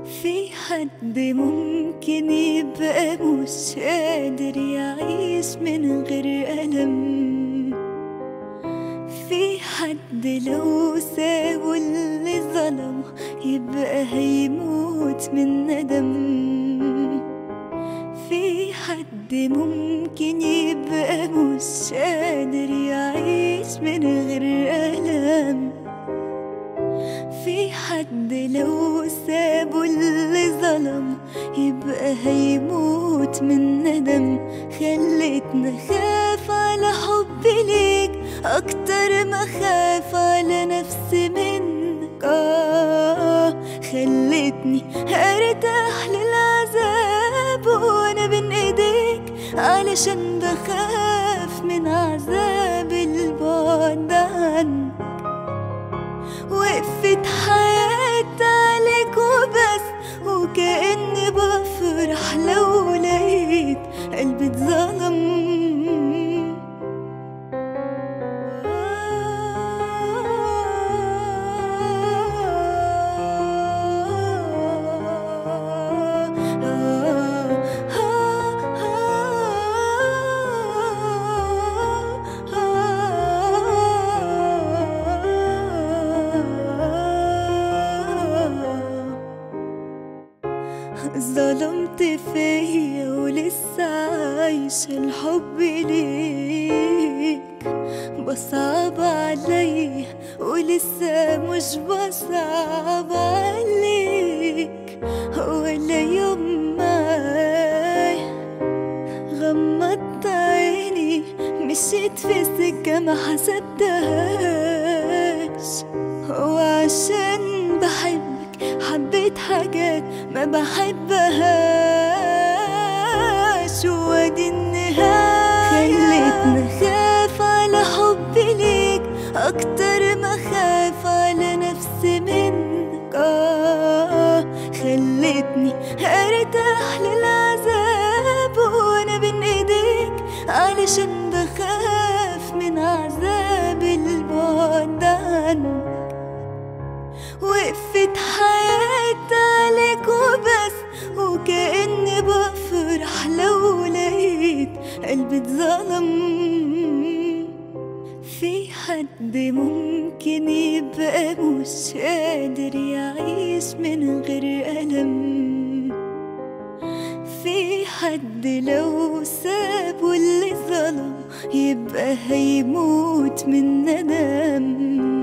في حد ممكن يبقى مش قادر يعيش من غير ألم في حد لو سابوا اللي ظلم يبقى هيموت من ندم في حد ممكن يبقى مش قادر يعيش من غير ألم في حد لو سابوا اللي ظلم يبقى هيموت من ندم خلتنا خاف على حبي ليك أكتر ما خاف على نفسي منك آه خلتني أرتاح للعذاب وأنا بين إيديك علشان بخاف من عذاب البعد عنك وقفت حياتي عليك وبس وكأني بفرح لو لقيت قلبي اتظلم ظلمت فيا ولسه عايشة الحب ليك بصعب عليا ولسه مش بصعب عليك ولا يوم معايا غمضت عيني مشيت في سكة ما حسبتهاش وعشان بحبك حبيت حاجات ما بحبهاش وادي النهاية خلتنا خاف على حبي ليك أكتر ما خاف على نفسي منك آه خلتني أرتاح للعذاب وأنا بين إيديك علشان بخاف من عذاب البعد عنك وقفت حياتي عليك وبس وكأني بفرح لو لقيت قلبي اتظلم في حد ممكن يبقى مش قادر يعيش من غير ألم في حد لو سابوا اللي ظلم يبقى هيموت من ندم